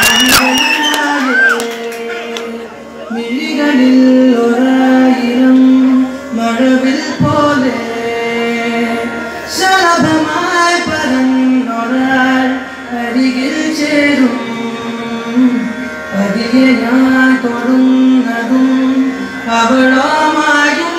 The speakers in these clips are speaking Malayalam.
മിഴികളിൽ ഒരായിരം മഴവിൽ പോലെ ശലഭമായി പറന്നൊരാൾ അരികിൽ ചേരും പതിയെ ഞാൻ തൊടുന്നതും അവളോമായും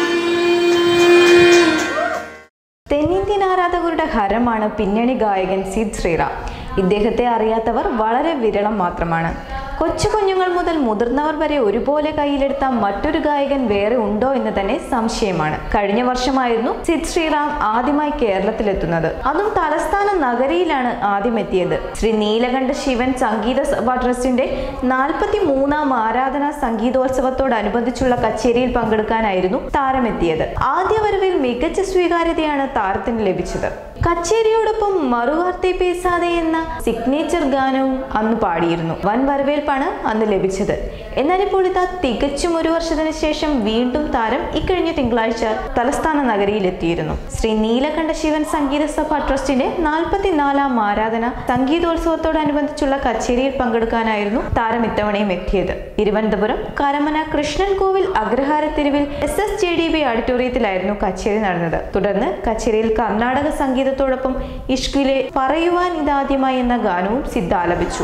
തെന്നിന്ത്യൻ ആരാധകരുടെ ഹരമാണ് പിന്നണി ഗായകൻ സിദ് ശ്രീറാം ഇദ്ദേഹത്തെ അറിയാത്തവർ വളരെ വിരളം മാത്രമാണ് കൊച്ചു കുഞ്ഞുങ്ങൾ മുതൽ മുതിർന്നവർ വരെ ഒരുപോലെ കയ്യിലെടുത്ത മറ്റൊരു ഗായകൻ വേറെ ഉണ്ടോ എന്ന് തന്നെ സംശയമാണ് കഴിഞ്ഞ വർഷമായിരുന്നു സിദ് ശ്രീറാം ആദ്യമായി കേരളത്തിലെത്തുന്നത് അതും തലസ്ഥാന നഗരിയിലാണ് ആദ്യം എത്തിയത് ശ്രീ നീലകണ്ഠ ശിവൻ സംഗീത സഭ ട്രസ്റ്റിന്റെ നാൽപ്പത്തി മൂന്നാം ആരാധന സംഗീതോത്സവത്തോടനുബന്ധിച്ചുള്ള കച്ചേരിയിൽ പങ്കെടുക്കാനായിരുന്നു താരമെത്തിയത് ആദ്യ വരവിൽ മികച്ച സ്വീകാര്യതയാണ് താരത്തിന് ലഭിച്ചത് കച്ചേരിയോടൊപ്പം മറുവാർത്തെ പേസാതെ എന്ന സിഗ്നേച്ചർ ഗാനവും അന്ന് പാടിയിരുന്നു വൻ വരവേൽപ്പാണ് അന്ന് ലഭിച്ചത് എന്നാൽ ഇപ്പോൾ ഇതാ തികച്ചും ഒരു വർഷത്തിന് ശേഷം വീണ്ടും താരം ഇക്കഴിഞ്ഞ തിങ്കളാഴ്ച തലസ്ഥാന നഗരിയിലെത്തിയിരുന്നു ശ്രീ നീലകണ്ഠ ശിവൻ സംഗീത സഭ ട്രസ്റ്റിന്റെ നാൽപ്പത്തിനാലാം ആരാധന സംഗീതോത്സവത്തോടനുബന്ധിച്ചുള്ള കച്ചേരിയിൽ പങ്കെടുക്കാനായിരുന്നു താരം ഇത്തവണയും എത്തിയത് തിരുവനന്തപുരം കരമന കൃഷ്ണൻ കോവിൽ അഗ്രഹാര തെരുവിൽ S S J D B ഓഡിറ്റോറിയത്തിലായിരുന്നു കച്ചേരി നടന്നത് തുടർന്ന് കച്ചേരിയിൽ കർണാടക സംഗീതത്തോടൊപ്പം ഇഷ്കിലെ പറയുവാൻ ഇതാദ്യമായി എന്ന ഗാനവും സിദ്ധ ആലപിച്ചു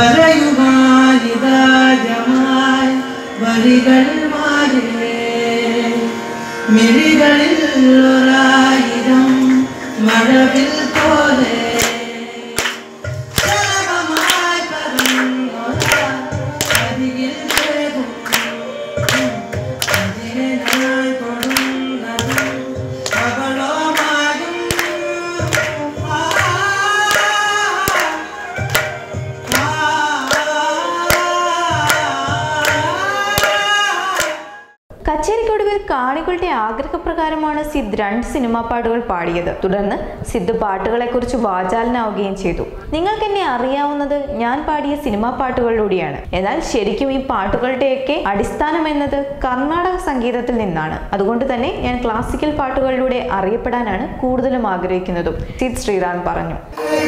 പറയുവാനിതാജമായി വരികൾ മാറിലേ മിഴികളിൽ ഒരായിരം മഴവിൽ പോലെ ശലഭമായി പറന്നൊരാ അരികിൽ ചേരും. അതിനെ ഞാൻ തൊടുന്നതും അവളോമായും. ആ കച്ചേരിക്കൊടുവിൽ കാണികളുടെ ആഗ്രഹപ്രകാരമാണ് സിദ് രണ്ട് സിനിമാ പാട്ടുകൾ പാടിയത് തുടർന്ന് സിദ് പാട്ടുകളെക്കുറിച്ച് വാചാലനാവുകയും ചെയ്തു നിങ്ങൾക്ക് എന്നെ അറിയാവുന്നത് ഞാൻ പാടിയ സിനിമാ പാട്ടുകളിലൂടെയാണ് എന്നാൽ ശരിക്കും ഈ പാട്ടുകളുടെയൊക്കെ അടിസ്ഥാനം എന്നത് കർണാടക സംഗീതത്തിൽ നിന്നാണ് അതുകൊണ്ട് തന്നെ ഞാൻ ക്ലാസിക്കൽ പാട്ടുകളിലൂടെ അറിയപ്പെടാനാണ് കൂടുതലും ആഗ്രഹിക്കുന്നതും സിദ് ശ്രീറാം പറഞ്ഞു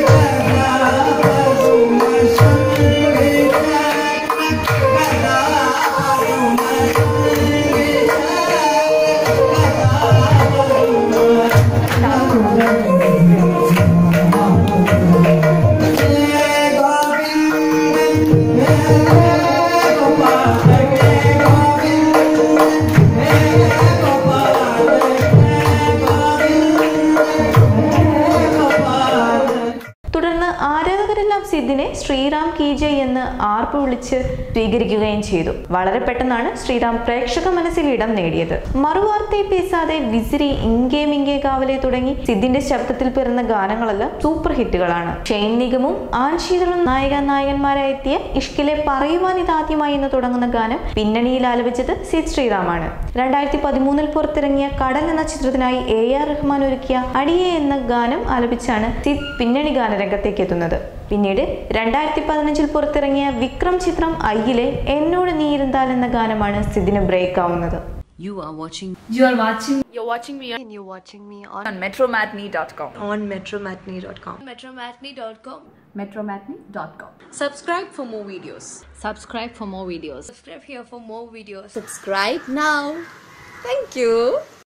തുടർന്ന് ആരാധകരെല്ലാം സിദ്ദിനെ ശ്രീറാം കി ജയ് എന്ന് ആർപ്പ് വിളിച്ച് സ്വീകരിക്കുകയും ചെയ്തു വളരെ പെട്ടെന്നാണ് ശ്രീറാം പ്രേക്ഷക മനസ്സിൽ ഇടം നേടിയത് മറുവാർത്തയെ പേസാതെ വിസിരി ഇങ്കേ മിങ്കേ കാവലെ തുടങ്ങി സിദ്ദിന്റെ ശബ്ദത്തിൽ പിറന്ന ഗാനങ്ങളെല്ലാം സൂപ്പർ ഹിറ്റുകളാണ് ഷെയ്ൻ നിഗമും ആൻ ശീതളും നായിക നായകന്മാരായി എത്തിയ ഇഷ്കിലെ പറയുവാൻ ഇതാദ്യമായി എന്ന് തുടങ്ങുന്ന ഗാനം പിന്നണിയിൽ ആലപിച്ചത് സിദ് ശ്രീറാമാണ് രണ്ടായിരത്തി പതിമൂന്നിൽ പുറത്തിറങ്ങിയ കടൽ എന്ന ചിത്രത്തിനായി എ ആർ റഹ്മാൻ ഒരുക്കിയ അടിയെ എന്ന ഗാനം ആലപിച്ചാണ് സിദ് പിന്നണി ഗാനരംഗത്തേക്ക് എത്തുന്നത് പിന്നീട് രണ്ടായിരത്തി പതിനഞ്ചിൽ പുറത്തിറങ്ങിയ വിക്രം ചിത്രം ഐയിലെ എന്നോട് നീ ഇരുന്താൽ എന്ന ഗാനമാണ് സിദിന് ബ്രേക്ക് ആവുന്നത് You are watching You are watching You're watching me on, and you're watching me on, on metromatney.com. on metromatney.com. Metromatney.com. metromatney.com. Subscribe for more videos. Subscribe for more videos. Subscribe here for more videos. Subscribe now. Thank you.